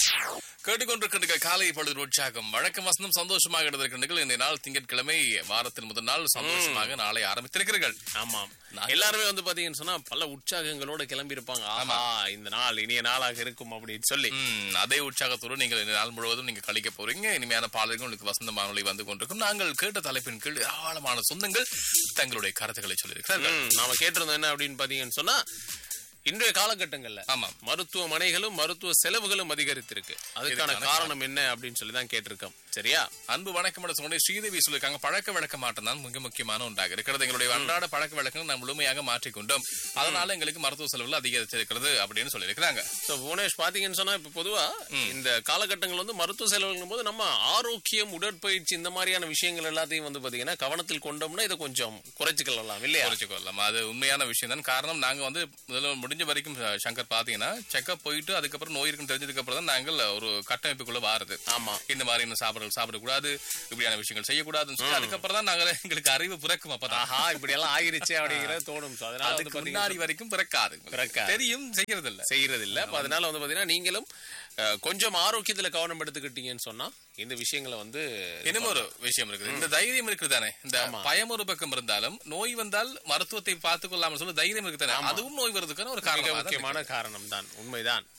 கேட்டுக்கொண்டிருக்கின்ற காலை பொழுது உற்சாகம் வழக்கம் வசந்தம் சந்தோஷமாக இருந்திருக்கின்றீர்கள் இந்த நாள் திங்கட்கிழமை வாரத்தின் முதல் நாள் சந்தோஷமாக நாளை ஆரம்பித்திருக்கிறீர்கள் ஆமாம் எல்லாருமே வந்து பாத்தீங்கன்னு சொன்னா பல உற்சாகங்களோட கிளம்பி இருப்பாங்க ஆமா இந்த நாள் இனிய நாளாக இருக்கும் அப்படின்னு சொல்லி ம், அதே உற்சாகத்தோடு நீங்கள் இந்த நாள் முழுவதும் நீங்க கழிக்க போறீங்க இனிமையான பாடல்கள் உங்களுக்கு வசந்த வானொலி வந்து கொண்டிருக்கும் நாங்கள் கேட்ட தலைப்பின் கீழ் ஏராளமான சொந்தங்கள் தங்களுடைய கருத்துக்களை சொல்லியிருக்கிறார்கள் ம், நாம கேட்டிருந்தோம் என்ன அப்படின்னு பாத்தீங்கன்னு சொன்னா இன்றைய காலகட்டங்கள்ல ஆமாம் மருத்துவமனைகளும் மருத்துவ செலவுகளும் அதிகரித்திருக்கு அதுக்கான இதுக்கான காரணம் என்ன அப்படின்னு சொல்லி தான் கேட்டிருக்கோம் சரியா அன்பு வணக்கம் என்று சொன்னே ஸ்ரீதேவி சொல்லியிருக்காங்க பழக்க வழக்க மாற்றம் தான் மிக முக்கியமான ஒன்றாக இருக்கிறது எங்களுடைய அன்றாட பழக்க வழக்கங்கள் நாம் முழுமையாக மாற்றிக்கொண்டோம் அதனால எங்களுக்கு மருத்துவ செலவுகள் அதிகரிச்சிருக்கிறது அப்படின்னு சொல்லியிருக்கிறாங்க So, புவனேஷ் பாத்தீங்கன்னு சொன்னா இப்ப பொதுவா இந்த காலகட்டங்கள் வந்து மருத்துவ செலவுகள் போது நம்ம ஆரோக்கியம் உடற்பயிற்சி இந்த மாதிரியான விஷயங்கள் எல்லாத்தையும் வந்து பாத்தீங்கன்னா கவனத்தில் கொண்டோம்னா இதை கொஞ்சம் குறைச்சிக்கலாம் இல்லையா குறைச்சிக்கொள்ளலாம் அது உண்மையான விஷயம் தான் காரணம் நாங்க வந்து முதல்ல முடிஞ்ச வரைக்கும் அஹ், சங்கர் பாத்தீங்கன்னா செக்கப் போயிட்டு அதுக்கப்புறம் நோய் இருக்குன்னு தெரிஞ்சதுக்கு அப்புறம் தான் நாங்கள் ஒரு கட்டமைப்புக்குள்ள வாருது ஆமா இந்த மாதிரியான சாப்பிடல் சாப்பிடக்கூடாது இப்படியான விஷயங்கள் செய்யக்கூடாதுன்னு சொல்லி அதுக்கப்புறம் தான் நாங்க எங்களுக்கு அறிவு பிறக்கும் அப்பதான் ஆஹா இப்படி எல்லாம் ஆகிருச்சு அப்படிங்கறது தோணும் So, அதனால வந்து அதுக்கு பாத்தீங்கன்னா முன்னாடி வரைக்கும் பிறக்காது பிறக்காது. தெரியும் செய்யறது இல்ல செய்யறது இல்ல அப்ப அதனால வந்து பாத்தீங்கன்னா நீங்களும் அஹ், கொஞ்சம் ஆரோக்கியத்துல கவனம் எடுத்துக்கிட்டீங்கன்னு சொன்னா இந்த விஷயங்களை வந்து இன்னும் ஒரு விஷயம் இருக்குது இந்த தைரியம் இருக்குது தானே இந்த பயம் ஒரு பக்கம் இருந்தாலும் நோய் வந்தால் மருத்துவத்தை பார்த்துக் கொள்ளாமல் சொல்ல தைரியம் இருக்குது தானே அதுவும் நோய் வருவதற்கான ஒரு மிக காரணம் முக்கியமான காரணம் தான் உண்மைதான்